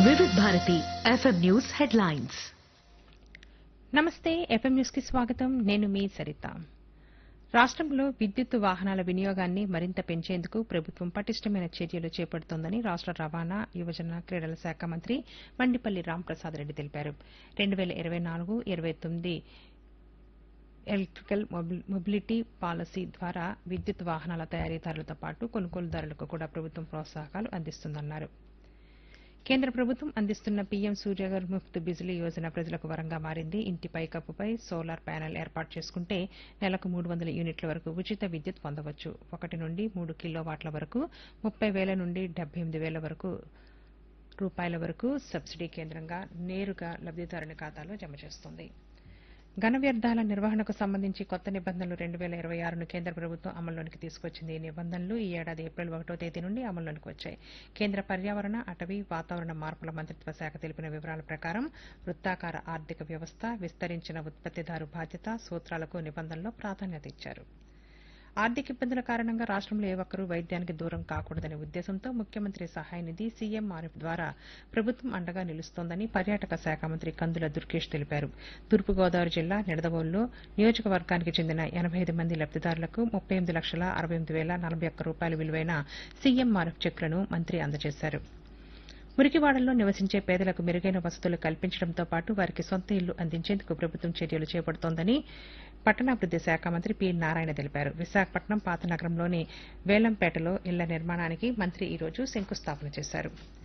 వివిధ Bharati FM news headlines నమస్తే FM news కి స్వాగతం నేను మీ సరిత రాష్ట్రంలో విద్యుత్ వాహనాల వినియోగాన్ని మరింత పెంచేందుకు ప్రభుత్వం పటిష్టమైన చర్యలు చేపడుతోందని రాష్ట రవాణా యువజన క్రీడల శాఖ మంత్రి మండిపల్లి రాంప్రసాద్ రెడ్డి తెలిపారు రెండు వేల ఇరవై నాలుగు ఇరవై తొమ్మిది ఎలక్ట్రికల్ మొబి- మొబిలిటీ పాలసీ ద్వారా విద్యుత్ వాహనాల తయారీదారులతో పాటు కొనుగోలుదారులకు కూడా ప్రభుత్వం ప్రోత్సాహకాలు అందిస్తుందన్నారు కేంద్ర ప్రభుత్వం అందిస్తున్న పీఎం సూర్యగర్ ముఫ్త్ బిజిలీ యోజన ప్రజలకు వరంగా మారింది ఇంటి పైకప్పుపై సోలార్ ప్యానెల్ ఏర్పాటు చేసుకుంటే నెలకు మూడు వందల యూనిట్ల వరకు ఉచిత విద్యుత్ పొందవచ్చు ఒకటి నుండి మూడు కిలోవాట్ల వరకు ముప్పై వేల నుండి డెబ్బై ఎనిమిది వేల వరకు రూపాయల వరకు సబ్సిడీ కేంద్రంగా నేరుగా లబ్దిదారుని ఖాతాలో జమ చేస్తుంది ఘన వ్యర్థాల నిర్వహణకు సంబంధించి కొత్త నిబంధనలు రెండు వేల ఇరవై ఆరును కేంద్ర ప్రభుత్వం అమల్లోనికి తీసుకొచ్చింది ఈ నిబంధనలు ఈ ఏడాది ఏప్రిల్ ఒకటో తేదీ నుండి అమల్లోనికి వచ్చాయి కేంద్ర పర్యావరణ అటవీ వాతావరణ మార్పుల మంత్రిత్వ శాఖ తెలిపిన వివరాల ప్రకారం వృత్తాకార ఆర్థిక వ్యవస్థ విస్తరించిన ఉత్పత్తిదారు బాధ్యత సూత్రాలకు నిబంధనలో ప్రాధాన్యత ఇచ్చారు ఆర్థిక ఇబ్బందుల కారణంగా రాష్ట్రంలో ఏ ఒక్కరూ వైద్యానికి దూరం కాకూడదనే ఉద్దేశంతో ముఖ్యమంత్రి సహాయ నిధి సీఎంఆర్ఎఫ్ ద్వారా ప్రభుత్వం అండగా నిలుస్తోందని పర్యాటక శాఖ మంత్రి కందుల దుర్గేష్ తెలిపారు తూర్పుగోదావరి జిల్లా నిడదవోలులో నియోజకవర్గానికి చెందిన ఎనబై ఐదు మంది లబ్దిదారులకు ముప్పై ఎనిమిది లక్షల అరవై ఎనిమిది వేల నలభై ఒక్క రూపాయల విలువైన సీఎంఆర్ఎఫ్ చెక్కులను మంత్రి అందజేశారు మురికివాడల్లో నివసించే పేదలకు మెరుగైన వసతులు కల్పించడంతో పాటు వారికి సొంత ఇల్లు అందించేందుకు ప్రభుత్వం చర్యలు చేపడుతోందని పట్టణాభివృద్ది శాఖ మంత్రి పి నారాయణ తెలిపారు విశాఖపట్నం పాత నగరంలోని వేలంపేటలో ఇళ్ల నిర్మాణానికి మంత్రి ఈ రోజు శంకుస్థాపన చేశారు